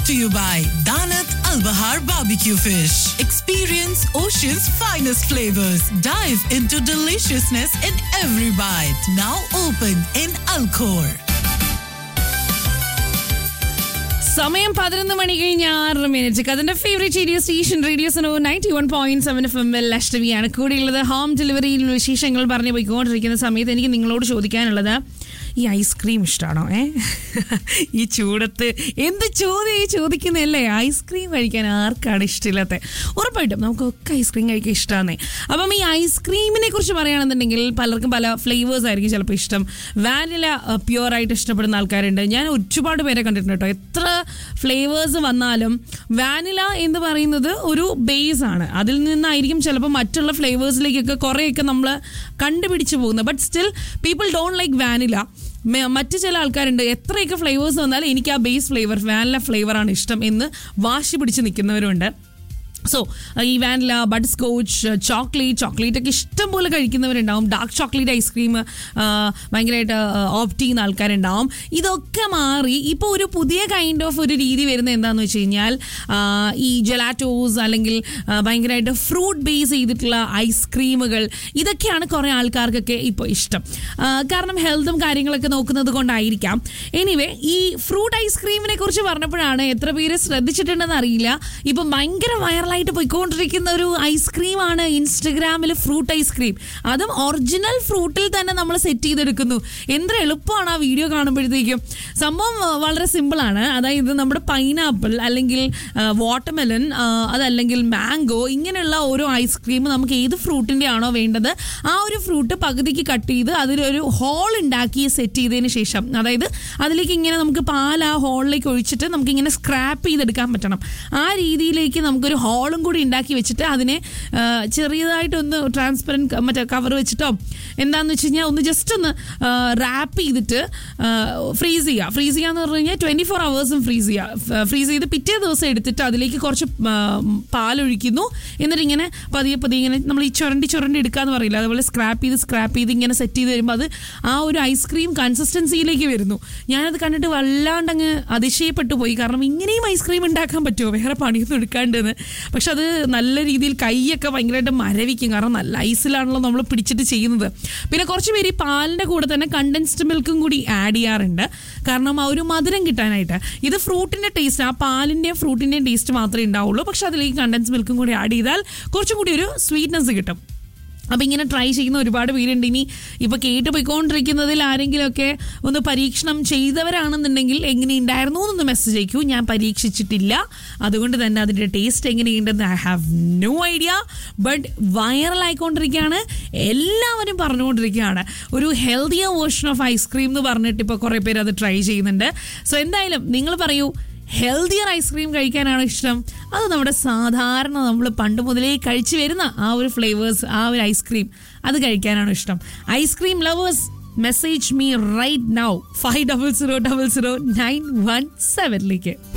to you by Danat Al Bahar Barbecue Fish. Experience Ocean's finest flavors. Dive into deliciousness in every bite. Now open in Alcor. സമയം പതിനൊന്ന് മണി കഴിഞ്ഞ് ആറ് minute അതിന്റെ favourite radio station radio Suno ninety one point seven F M എൽ അഷ്ടമിയാണ് കൂടെയുള്ളത് home ഡെലിവറിയിൽ വിശേഷങ്ങൾ പറഞ്ഞു പോയിക്കൊണ്ടിരിക്കുന്ന സമയത്ത് എനിക്ക് നിങ്ങളോട് ചോദിക്കാനുള്ളത് ഈ ഐസ്ക്രീം ഇഷ്ടമാണോ ഏ ഈ ചൂടത്ത് എന്ത് ചോദ്യം ഈ ചോദിക്കുന്നതല്ലേ ഐസ്ക്രീം കഴിക്കാൻ ആർക്കാണ് ഇഷ്ടമില്ലാത്ത ഉറപ്പായിട്ടും നമുക്കൊക്കെ ഐസ്ക്രീം കഴിക്കാൻ ഇഷ്ടമാണ് അപ്പം ഈ ഐസ്ക്രീമിനെ കുറിച്ച് പറയുകയാണെന്നുണ്ടെങ്കിൽ പലർക്കും പല ഫ്ലേവേഴ്സ് ആയിരിക്കും ചിലപ്പോൾ ഇഷ്ടം വാനില പ്യുവറായിട്ട് ഇഷ്ടപ്പെടുന്ന ആൾക്കാരുണ്ട് ഞാൻ ഒരുപാട് പേരെ കണ്ടിട്ടുണ്ട് കേട്ടോ എത്ര ഫ്ലേവേഴ്സ് വന്നാലും വാനില എന്ന് പറയുന്നത് ഒരു ബേസ് ആണ് അതിൽ നിന്നായിരിക്കും ചിലപ്പോൾ മറ്റുള്ള ഫ്ലേവേഴ്സിലേക്കൊക്കെ കുറേയൊക്കെ നമ്മൾ കണ്ടുപിടിച്ച് പോകുന്നത് but still people don't like vanilla മറ്റു ചില ആൾക്കാരുണ്ട് എത്രയൊക്കെ ഫ്ലേവേഴ്സ് വന്നാലും എനിക്ക് ആ ബേസ് ഫ്ലേവർ വാനില ഫ്ലേവറാണ് ഇഷ്ടം എന്ന് വാശി പിടിച്ച് നിൽക്കുന്നവരുണ്ട് സോ ഈ vanilla butterscotch chocolate chocolate ഒക്കെ ഇഷ്ടം പോലെ കഴിക്കുന്നവരുണ്ടാവും ഡാർക്ക് ചോക്ലേറ്റ് ഐസ്ക്രീം ഭയങ്കരമായിട്ട് ഓപ്റ്റ് ചെയ്യുന്ന ആൾക്കാരുണ്ടാവും ഇതൊക്കെ മാറി ഇപ്പോൾ ഒരു പുതിയ കൈൻഡ് ഓഫ് ഒരു രീതി വരുന്നത് എന്താണെന്ന് വെച്ച് കഴിഞ്ഞാൽ ആ, ഈ ജെലാറ്റോസ് അല്ലെങ്കിൽ ആ, ഭയങ്കരമായിട്ട് ഫ്രൂട്ട് ബേസ് ചെയ്തിട്ടുള്ള ഐസ്ക്രീമുകൾ ഇതൊക്കെയാണ് കുറേ ആൾക്കാർക്കൊക്കെ ഇപ്പോൾ ഇഷ്ടം ആ, കാരണം ഹെൽത്തും കാര്യങ്ങളൊക്കെ നോക്കുന്നത് കൊണ്ടായിരിക്കാം എനിവേ ഈ ഫ്രൂട്ട് ഐസ്ക്രീമിനെ കുറിച്ച് പറഞ്ഞപ്പോഴാണ് എത്ര പേര് ശ്രദ്ധിച്ചിട്ടുണ്ടെന്ന് അറിയില്ല ഇപ്പം ഭയങ്കര വൈറലായിട്ട് പോയിക്കൊണ്ടിരിക്കുന്ന ഒരു ഐസ്ക്രീമാണ് ഇൻസ്റ്റഗ്രാമിൽ ഫ്രൂട്ട് ഐസ്ക്രീം അതും ഒറിജിനൽ ഫ്രൂട്ടിൽ തന്നെ നമ്മൾ സെറ്റ് ചെയ്തെടുക്കുന്നു എന്ത് എളുപ്പമാണ് ആ വീഡിയോ കാണുമ്പോഴത്തേക്കും സംഭവം ആ, വളരെ സിമ്പിളാണ് അതായത് നമ്മുടെ പൈനാപ്പിൾ അല്ലെങ്കിൽ വാട്ടർമെലൺ അതല്ലെങ്കിൽ മാംഗോ ഇങ്ങനെയുള്ള ഓരോ ഐസ്ക്രീം നമുക്ക് ഏത് ഫ്രൂട്ടിൻ്റെ ആണോ വേണ്ടത് ആ ഒരു ഫ്രൂട്ട് പകുതിക്ക് കട്ട് ചെയ്ത് അതിലൊരു ഹോൾ ഉണ്ടാക്കി സെറ്റ് ചെയ്തതിന് ശേഷം അതായത് അതിലേക്ക് ഇങ്ങനെ നമുക്ക് പാൽ ആ ഹോളിലേക്ക് ഒഴിച്ചിട്ട് നമുക്ക് ഇങ്ങനെ സ്ക്രാപ്പ് ചെയ്തെടുക്കാൻ പറ്റണം ആ രീതിയിലേക്ക് നമുക്കൊരു ഹോളും കൂടി ഉണ്ടാക്കി വെച്ചിട്ട് അതിനെ ആ, ചെറിയതായിട്ടൊന്ന് ട്രാൻസ്പെറൻറ്റ് മറ്റേ കവർ വെച്ചിട്ടോ എന്താന്ന് വെച്ച് കഴിഞ്ഞാൽ ഒന്ന് ജസ്റ്റ് ഒന്ന് റാപ്പ് ചെയ്തിട്ട് ഫ്രീസ് ചെയ്യുക ഫ്രീസ് ചെയ്യുക എന്ന് പറഞ്ഞു കഴിഞ്ഞാൽ ട്വൻറ്റി ഫോർ അവേഴ്സും ഫ്രീസ് ചെയ്യുക ഫ്രീസ് ചെയ്ത് പിറ്റേ ദിവസം എടുത്തിട്ട് അതിലേക്ക് കുറച്ച് ആ, പാലൊഴിക്കുന്നു എന്നിട്ട് ഇങ്ങനെ പതിയെ പതിയെ ഇങ്ങനെ നമ്മൾ ഈ ചുരണ്ടി ചുരണ്ടി എടുക്കാന്ന് പറയില്ല അതുപോലെ സ്ക്രാപ്പ് ചെയ്ത് സ്ക്രാപ്പ് ചെയ്ത് ഇങ്ങനെ സെറ്റ് ചെയ്ത് വരുമ്പോൾ അത് ആ ഒരു ഐസ്ക്രീം കൺസിസ്റ്റൻസിയിലേക്ക് വരുന്നു ഞാനത് കണ്ടിട്ട് വല്ലാണ്ട് അങ്ങ് അതിശയപ്പെട്ടു പോയി കാരണം ഇങ്ങനെയും ഐസ്ക്രീം ഉണ്ടാക്കാൻ പറ്റുമോ വേറെ പണിയൊന്നും എടുക്കാണ്ടെന്ന് പക്ഷെ അത് നല്ല രീതിയിൽ കൈയൊക്കെ ഭയങ്കരമായിട്ട് മരവിക്കും കാരണം നല്ല ഐസിലാണല്ലോ നമ്മൾ പിടിച്ചിട്ട് ചെയ്യുന്നത് പിന്നെ കുറച്ച് പേര് ഈ പാലിൻ്റെ കൂടെ തന്നെ കണ്ടൻസ്ഡ് മിൽക്കും കൂടി ആഡ് ചെയ്യാറുണ്ട് കാരണം ആ ഒരു മധുരം കിട്ടാനായിട്ട് ഇത് ഫ്രൂട്ടിൻ്റെ ടേസ്റ്റ് ആ പാലിൻ്റെയും ഫ്രൂട്ടിൻ്റെയും ടേസ്റ്റ് മാത്രമേ ഉണ്ടാവുള്ളൂ പക്ഷെ അതിലേക്ക് കണ്ടൻസ് മിൽക്കും കൂടി ആഡ് ചെയ്താൽ കുറച്ചും കൂടി ഒരു സ്വീറ്റ്നെസ് കിട്ടും അപ്പം ഇങ്ങനെ ട്രൈ ചെയ്യുന്ന ഒരുപാട് പേരുണ്ട് ഇനി ഇപ്പോൾ കേട്ട് പോയിക്കൊണ്ടിരിക്കുന്നതിൽ ആരെങ്കിലുമൊക്കെ ഒന്ന് പരീക്ഷണം ചെയ്തവരാണെന്നുണ്ടെങ്കിൽ എങ്ങനെ ഉണ്ടായിരുന്നു എന്നൊന്ന് മെസ്സേജ് അയക്കൂ ഞാൻ പരീക്ഷിച്ചിട്ടില്ല അതുകൊണ്ട് തന്നെ അതിൻ്റെ ടേസ്റ്റ് എങ്ങനെയുണ്ടെന്ന് I have no idea but വൈറലായിക്കൊണ്ടിരിക്കുകയാണ് എല്ലാവരും പറഞ്ഞുകൊണ്ടിരിക്കുകയാണ് ഒരു ഹെൽത്തിയർ വേർഷൻ ഓഫ് ഐസ്ക്രീം എന്ന് പറഞ്ഞിട്ട് ഇപ്പോൾ കുറേ പേര് അത് ട്രൈ ചെയ്യുന്നുണ്ട് സോ എന്തായാലും നിങ്ങൾ പറയൂ ഹെൽത്തിയർ ഐസ്ക്രീം കഴിക്കാനാണോ ഇഷ്ടം അത് നമ്മുടെ സാധാരണ നമ്മൾ പണ്ട് മുതലേ കഴിച്ചു വരുന്ന ആ ഒരു ഫ്ലേവേഴ്സ് ആ ഒരു ഐസ്ക്രീം അത് കഴിക്കാനാണോ ഇഷ്ടം ice cream lovers message me right now five double zero double zero nine one സെവനിലേക്ക്